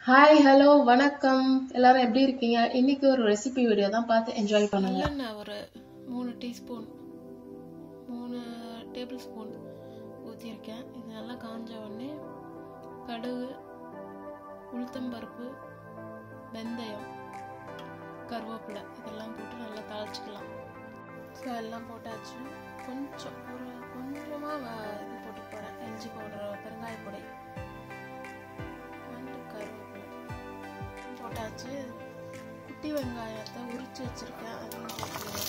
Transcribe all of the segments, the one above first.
hi hello வணக்கம் எல்லாரும் எப்படி இருக்கீங்க இன்னைக்கு ஒரு ரெசிபி வீடியோ தான் பார்த்து என்ஜாய் பண்ணுங்க நல்லெண்ணெய் ஒரு மூணு டீஸ்பூன் மூணு டேபிள் ஸ்பூன் ஊற்றிருக்கேன் இது நல்லா காஞ்ச உடனே கடுகு உளுத்தம்பருப்பு வெந்தயம் கருவேப்பிலை இதெல்லாம் போட்டு நல்லா தாளிச்சிக்கலாம் ஸோ எல்லாம் போட்டாச்சு கொஞ்சம் ஒரு கொஞ்சமாக இது போட்டு போகிறேன் இஞ்சி பவுடர் பெருங்காய பொடி அண்டு கருவேப்பிலை போட்டாச்சு குட்டி வெங்காயத்தை உரிச்சு வச்சிருக்கேன் அதையும் போட்டுருவேன்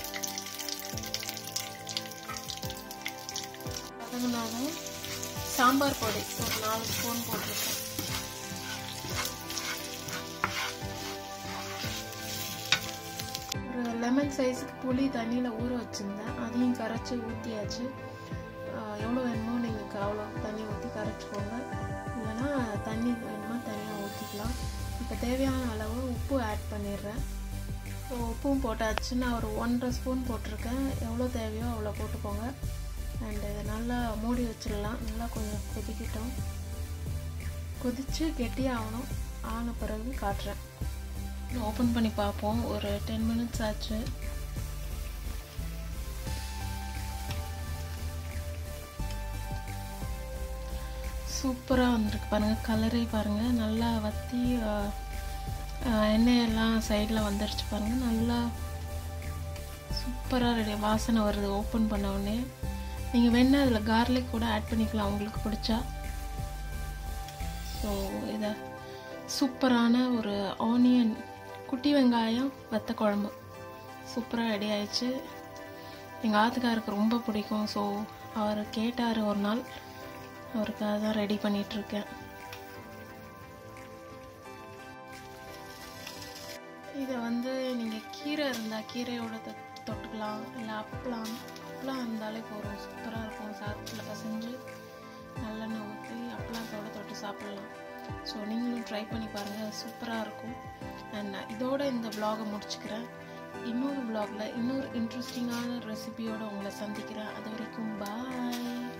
வதங்கினாலும் சாம்பார் பொடி ஒரு நாலு ஸ்பூன் போட்டிருக்கேன் ஒரு லெமன் சைஸுக்கு புளி தண்ணியில் ஊற வச்சுருந்தேன் அதையும் கரைச்சி ஊற்றியாச்சு எவ்வளோ வேணுமோ நீங்கள் அவ்வளோ தண்ணி ஊற்றி கரைச்சிக்கோங்க இல்லைன்னா தண்ணி வேணுமா தனியாக ஊற்றிக்கலாம் இப்போ தேவையான அளவு உப்பு ஆட் பண்ணிடுறேன் ஸோ உப்பும் போட்டாச்சு நான் ஒரு ஒன்றரை ஸ்பூன் போட்டிருக்கேன் எவ்வளோ தேவையோ அவ்வளோ போட்டுக்கோங்க அண்டு இதை நல்லா மூடி வச்சிடலாம் நல்லா கொஞ்சம் கொதிக்கிட்டோம் கொதித்து கெட்டியாகணும் ஆன பிறகு காட்டுறேன் ஓப்பன் பண்ணி பார்ப்போம் ஒரு டென் மினிட்ஸ் ஆச்சு சூப்பராக வந்திருக்கு பாருங்கள் கலரே பாருங்கள் நல்லா வற்றி எண்ணெயெல்லாம் சைடில் வந்துருச்சு பாருங்கள் நல்லா சூப்பராக ரெடி வாசனை வருது ஓப்பன் பண்ண உடனே நீங்கள் வேணால் அதில் கார்லிக் கூட ஆட் பண்ணிக்கலாம் உங்களுக்கு பிடிச்சா ஸோ இதை சூப்பரான ஒரு ஆனியன் குட்டி வெங்காயம் வத்த குழம்பு சூப்பராக ரெடி ஆயிடுச்சு எங்கள் ஆத்துக்காருக்கு ரொம்ப பிடிக்கும் ஸோ அவர் கேட்டார் ஒரு நாள் அவருக்காக தான் ரெடி பண்ணிகிட்ருக்கேன் இதை வந்து நீங்கள் கீரை இருந்தால் கீரையோட தொ- தொட்டுக்கலாம் இல்லை அப்பளம் அப்பளம் இருந்தாலே போதும் சூப்பராக இருக்கும் சாதத்தில் பசைஞ்சு நல்லெண்ணெய் ஊற்றி அப்பளத்தோட தொட்டு சாப்பிட்லாம் ஸோ நீங்களும் ட்ரை பண்ணி பாருங்கள் சூப்பராக இருக்கும் அண்ட் இதோட இந்த vlog-அ முடிச்சுக்கிறேன் இன்னொரு vlog-ல இன்னொரு இன்ட்ரெஸ்டிங்கான ரெசிபியோட உங்களை சந்திக்கிறேன் அது வரைக்கும் பாய்